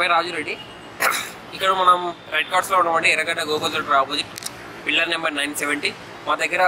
పేరు రాజు రెడ్డి ఇక్కడ మనం రెడ్ కార్డ్స్లో ఉన్నామండి Erragadda Gokul theatre opposite pillar number nine seventy మా దగ్గర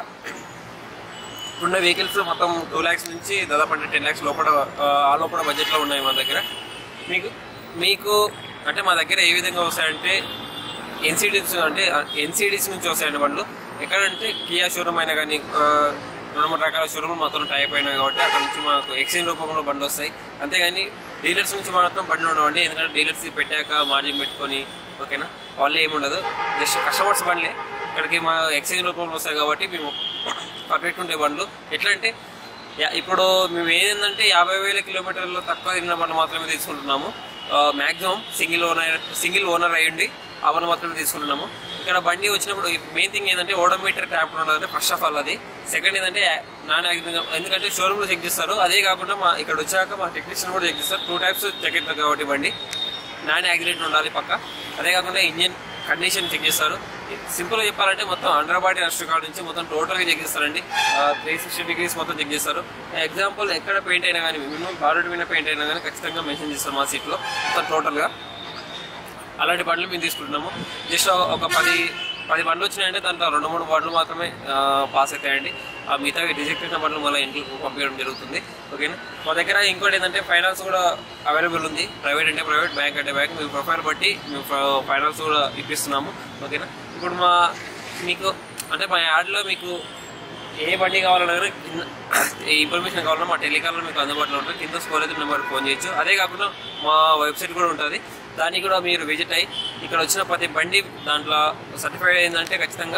ఉన్న వెహికల్స్ మొత్తం టూ ల్యాక్స్ నుంచి దాదాపు అంటే టెన్ ల్యాక్స్ లోపల ఆ, ఆ లోపల బడ్జెట్లో ఉన్నాయి మా దగ్గర మీకు మీకు అంటే మా దగ్గర ఏ విధంగా వస్తాయంటే ఎన్సీడీస్ అంటే ఎన్సీడీస్ నుంచి వస్తాయండి బండ్లు ఎక్కడంటే కియా షోరూమ్ అయినా కానీ ఆ, రెండు మూడు రకాల షోరూమ్లు మొత్తం టైప్ అయినాయి కాబట్టి అక్కడ నుంచి మాకు ఎక్స్చేంజ్ రూపంలో బండ్లు వస్తాయి అంతేగాని డీలర్స్ నుంచి మాత్రం బండ్లు ఉండవండి ఎందుకంటే డీలర్స్ పెట్టాక మార్జిన్ పెట్టుకొని ఓకేనా వాళ్ళు ఏమి ఉండదు జస్ట్ కస్టమర్స్ బండ్లే ఇక్కడికి మా ఎక్స్చేంజ్ రూపంలో వస్తాయి కాబట్టి మేము పర్ఫెక్ట్ ఉండే బండ్లు ఎట్లా అంటే యా- ఇప్పుడు మేము ఏంటంటే యాభై వేల కిలోమీటర్లు తక్కువ తిరిగిన బండ్లు మాత్రమే తీసుకుంటున్నాము maximum single owner single owner అయ్యండి ఆ బండ్లు మాత్రమే తీసుకుంటున్నాము ఇక్కడ బండి వచ్చినప్పుడు మెయిన్ థింగ్ ఏంటంటే ఓడోమీటర్ ట్యాప్ ఉండదు ఫస్ట్ ఆఫ్ ఆల్ అది సెకండ్ ఏంటంటే నాన్ యాక్సిడెంట్ ఎందుకంటే షోరూమ్లో చెక్ చేస్తారు అదే కాకుండా మా ఇక్కడ వచ్చాక మా టెక్నీషియన్ కూడా చెక్ చేస్తారు టూ టైప్స్ చెక్ అవుతుంది కాబట్టి బండి నాన్ యాక్సిడెంట్ ఉండాలి పక్క అదే కాకుండా ఇంజిన్ కండిషన్ చెక్ చేస్తారు సింపుల్గా చెప్పాలంటే మొత్తం అండర్ బాడీ రస్ట్ కార్డ్ నుంచి మొత్తం టోటల్గా చెక్ చేస్తారండి త్రీ సిక్స్టీ డిగ్రీస్ మొత్తం చెక్ చేస్తారు ఎగ్జాంపుల్ ఎక్కడ పెయింట్ అయినా కానీ మినిమం బారెట్ మీద పెయింట్ అయినా కానీ ఖచ్చితంగా మెన్షన్ చేస్తారు మా సీట్లో మొత్తం టోటల్గా అలాంటి బండ్లు మేము తీసుకుంటున్నాము జస్ట్ ఒక పది పది బండ్లు వచ్చినాయంటే దాంట్లో రెండు మూడు బండ్లు మాత్రమే ఆ, పాస్ అవుతాయండి ఆ మిగతా రిజెక్ట్ అయిన బండ్లు మళ్ళీ ఇంటికి పంపించడం జరుగుతుంది ఓకేనా మా దగ్గర ఇంకోటి ఏంటంటే ఫైనాన్స్ కూడా అవైలబుల్ ఉంది ప్రైవేట్ అంటే ప్రైవేట్ బ్యాంక్ అంటే బ్యాంక్ మీ ప్రొఫైల్ బట్టి మేము ఫైనాన్స్ కూడా ఇప్పిస్తున్నాము ఓకేనా ఇప్పుడు మా మీకు అంటే మా యాడ్లో మీకు ఏ బండి కావాలన్నా కానీ కింద ఏ ఇన్ఫర్మేషన్ కావాలన్నా మా టెలికాల్లో మీకు అందుబాటులో ఉంటుంది కింద స్కోర్ అయితే నెంబర్ ఫోన్ చేయొచ్చు అదే కాకుండా మా వెబ్సైట్ కూడా ఉంటుంది దానికి కూడా మీరు విజిట్ అయ్యి ఇక్కడ వచ్చిన ప్రతి బండి దాంట్లో సర్టిఫైడ్ అయిందంటే ఖచ్చితంగా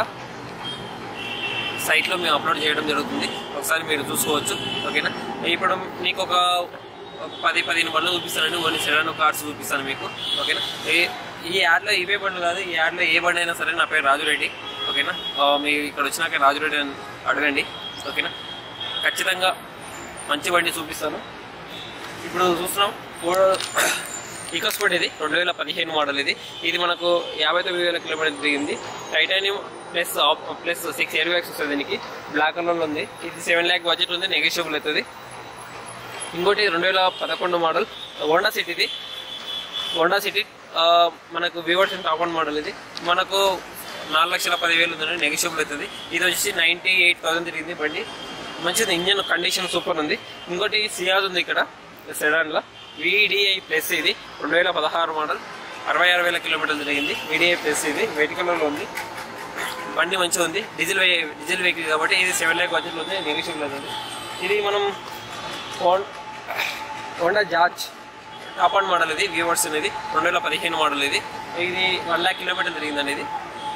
సైట్లో మేము అప్లోడ్ చేయడం జరుగుతుంది ఒకసారి మీరు చూసుకోవచ్చు ఓకేనా ఇప్పుడు మీకు ఒక ఒక పది పదిహేను బండ్లు చూపిస్తానండి ఓన్లీ సెడాన్ కార్డ్స్ చూపిస్తాను మీకు ఓకేనా ఈ- ఈ యాడ్లో ఇవే బండ్లు కాదు ఈ యాడ్లో ఏ బండి అయినా సరే నా పేరు రాజురెడ్డి ఓకేనా ఆ, మీరు ఇక్కడ వచ్చినాక రాజురెడ్డి అని అడగండి ఓకేనా ఖచ్చితంగా మంచి బండి చూపిస్తాను ఇప్పుడు చూస్తున్నాం ఫోర్ ఈకోస్పోర్ట్ ఇది రెండు వేల పదిహేను మోడల్ ఇది ఇది మనకు యాభై తొమ్మిది వేల కిలోమీటర్ తిరిగింది titanium plus plus six air bags వస్తుంది దీనికి బ్లాక్ కలర్లో ఉంది ఇది సెవెన్ ల్యాక్ బడ్జెట్ ఉంది నెగోషియబుల్ అవుతుంది ఇంకోటి రెండు వేల పదకొండు మోడల్ హోండా సిటీ ఇది హోండా సిటీ ఆ, మనకు వివర్స్ టాప్ వన్ మోడల్ ఇది మనకు నాలుగు లక్షల పదివేలు ఉందండి నెగోషియబుల్ అవుతుంది ఇది వచ్చి నైంటీ ఎయిట్ థౌసండ్ తిరిగింది బండి మంచిది ఇంజన్ కండిషన్ సూపర్ ఉంది ఇంకోటి సియాజ్ ఉంది ఇక్కడ సెడాన్లో విడిఐ ప్లస్ ఇది రెండు వేల పదహారు మోడల్ అరవై ఆరు వేల కిలోమీటర్లు తిరిగింది విడిఐ ప్లస్ ఇది వైట్ కలర్లో ఉంది బండి మంచిగా ఉంది డీజిల్ వే- డీజిల్ వెహికల్ కాబట్టి ఇది సెవెన్ ల్యాక్ బడ్జెట్లో ఉంది నెగోషియబుల్ అవుతుంది ఇది మనం హోం- హోండా జార్జ్ టాప్ అండ్ మోడల్ ఇది వ్యూవర్స్ అనేది రెండు వేల పదిహేను మోడల్ ఇది ఇది వన్ ల్యాక్ కిలోమీటర్ తిరిగిందండి ఇది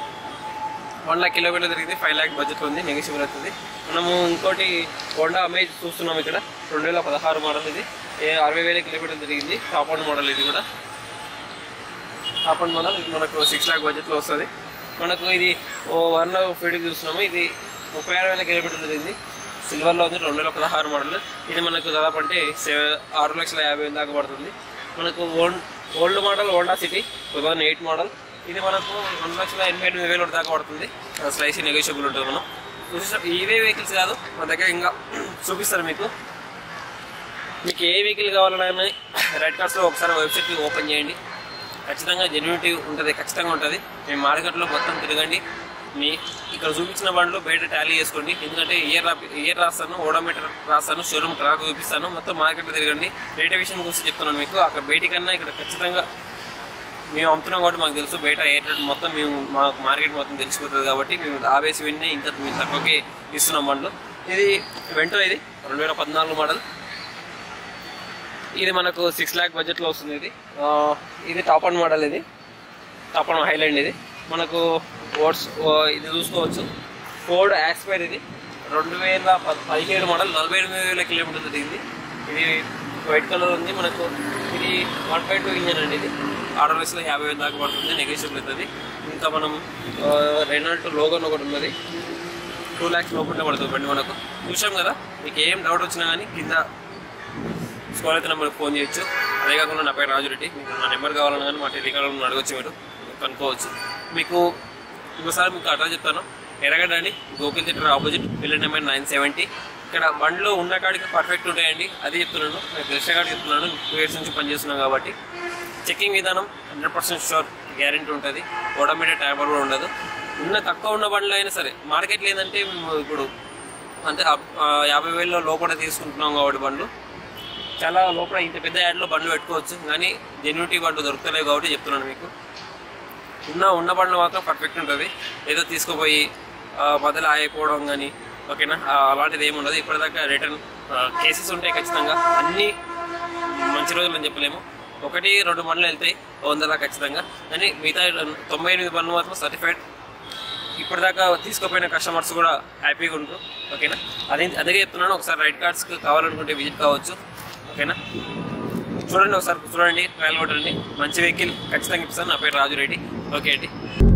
వన్ ల్యాక్ కిలోమీటర్ తిరిగింది ఫైవ్ ల్యాక్ బడ్జెట్ ఉంది నెగోషియబుల్ అవుతుంది మనము ఇంకోటి హోండా అమేజ్ చూస్తున్నాం ఇక్కడ రెండు వేల పదహారు మోడల్ ఇది ఏ అరవై వేల కిలోమీటర్ తిరిగింది టాప్ అండ్ మోడల్ ఇది కూడా టాప్ అండ్ మోడల్ ఇది మనకు సిక్స్ ల్యాక్ బడ్జెట్లో వస్తుంది మనకు ఇది ఓ వన్ ఫీడ్కి చూస్తున్నాము ఇది ముప్పై ఆరు వేల కిలోమీటర్లు తిరిగింది సిల్వర్లో ఉంది రెండు వేల పదహారు మోడల్ ఇది మనకు దాదాపు అంటే సెవెన్ ఆరు లక్షల యాభై వేల దాకా పడుతుంది మనకు old old model Honda City two thousand eight model ఇది మనకు రెండు లక్షల ఎనభై ఎనిమిది వేలు దాకా పడుతుంది స్లైసీ నెగోషియబుల్ ఉంటుంది మనం చూసిన ఇవే వెహికల్స్ కాదు మన దగ్గర ఇంకా చూపిస్తారు మీకు మీకు ఏ వెహికల్ కావాలన్నా రెడ్ కార్డ్స్లో ఒకసారి వెబ్సైట్ ఓపెన్ చేయండి ఖచ్చితంగా జెన్యూనిటీ ఉంటుంది ఖచ్చితంగా ఉంటుంది మీ మార్కెట్లో మొత్తం తిరగండి మీ ఇక్కడ చూపించిన బండ్లు బయట టాలీ చేసుకోండి ఎందుకంటే ఇయర్ ఇయర్ రాస్తాను ఓడోమీటర్ రాస్తాను షోరూమ్ క్రాక్ చూపిస్తాను మొత్తం మార్కెట్లో తిరగండి రేట్ విషయం గురించి చెప్తున్నాను మీకు అక్కడ బయటికన్నా ఇక్కడ ఖచ్చితంగా మేము అమ్ముతున్నాం కాబట్టి మాకు తెలుసు బయట ఏ రేట్ మొత్తం మేము మా మార్కెట్ మొత్తం తెలిసిపోతుంది కాబట్టి మేము ఆవేసి విన్ని ఇంకా మేము తక్కువకి ఇస్తున్నాం బండ్లు ఇది వెంటో ఇది రెండు వేల పద్నాలుగు మోడల్ ఇది మనకు సిక్స్ ల్యాక్ బడ్జెట్లో వస్తుంది ఇది ఆ, ఇది టాప్ అండ్ మోడల్ ఇది టాప్ అండ్ హైలాండ్ ఇది మనకు ఓట్స్ ఇది చూసుకోవచ్చు ఫోర్డ్ యాక్స్పైర్ ఇది రెండు వేల ప- పదిహేడు మోడల్ నలభై ఎనిమిది వేల కిలోమీటర్లు తిరిగింది ఇది వైట్ కలర్ ఉంది మనకు ఇది వన్ పాయింట్ టూ ఇంజన్ అండి ఇది ఆరు లక్షల యాభై వేల దాకా పడుతుంది నెగోషియబుల్ అవుతుంది ఇంకా మనం రెనాల్ట్ లోగన్ ఒకటి ఉన్నది టూ ల్యాక్స్ లోపల పడుతుంది బండి మనకు చూసాం కదా మీకు ఏం డౌట్ వచ్చినా కానీ కింద స్కోర్ అయితే నెంబర్కి ఫోన్ చేయొచ్చు అదే కాకుండా నా పేరు రాజురెడ్డి మీకు నా నెంబర్ కావాలన్నా కానీ మా టెలికాలం అడగచ్చు మీరు కనుక్కోవచ్చు మీకు ఇంకోసారి మీకు అడ్రస్ చెప్తాను ఎరగడ్డ అండి Gokul theatre opposite pillar number nine seventy ఇక్కడ బండ్లు ఉన్న కాడికి పర్ఫెక్ట్ ఉంటాయండి అది చెప్తున్నాను నేను కృష్ణ గారికి చెప్తున్నాను టూ ఇయర్స్ నుంచి పనిచేస్తున్నాను కాబట్టి చెకింగ్ విధానం హండ్రెడ్ పర్సెంట్ షూర్ గ్యారంటీ ఉంటుంది ఓడోమీటర్ ట్యాబర్ కూడా ఉండదు ఉన్న తక్కువ ఉన్న బండ్లు అయినా సరే మార్కెట్లో ఏంటంటే మేము ఇప్పుడు అంటే ఆ- ఆ యాభై వేలలో లోపల తీసుకుంటున్నాం కాబట్టి బండ్లు చాలా లోపల ఇంత పెద్ద యాడ్లో బండ్లు పెట్టుకోవచ్చు కానీ జెన్యూటీ బండ్లు దొరుకుతలేవు కాబట్టి చెప్తున్నాను మీకు ఉన్న ఉన్న బండ్లు మాత్రం పర్ఫెక్ట్ ఉంటుంది ఏదో తీసుకుపోయి ఆ, మధ్యలో ఆగిపోవడం కానీ ఓకేనా ఆ, అలాంటిది ఏమి ఉండదు ఇప్పటిదాకా రిటర్న్ కేసెస్ ఉంటాయి ఖచ్చితంగా అన్నీ మంచి రోజులు అని చెప్పలేము ఒకటి రెండు బండ్లు వెళ్తాయి వందలా ఖచ్చితంగా కానీ మిగతా తొంభై ఎనిమిది బండ్లు మాత్రం సర్టిఫైడ్ ఇప్పటిదాకా తీసుకుపోయిన కస్టమర్స్ కూడా హ్యాపీగా ఉంటారు ఓకేనా అదే అదే చెప్తున్నాను ఒకసారి రైట్ కార్డ్స్కి కావాలనుకుంటే విజిట్ కావచ్చు ఓకేనా చూడండి ఒకసారి చూడండి ట్రయల్ కొట్టండి మంచి వెహికల్ ఖచ్చితంగా ఇస్తాను నా పేరు రాజు రెడ్డి ఓకే అండి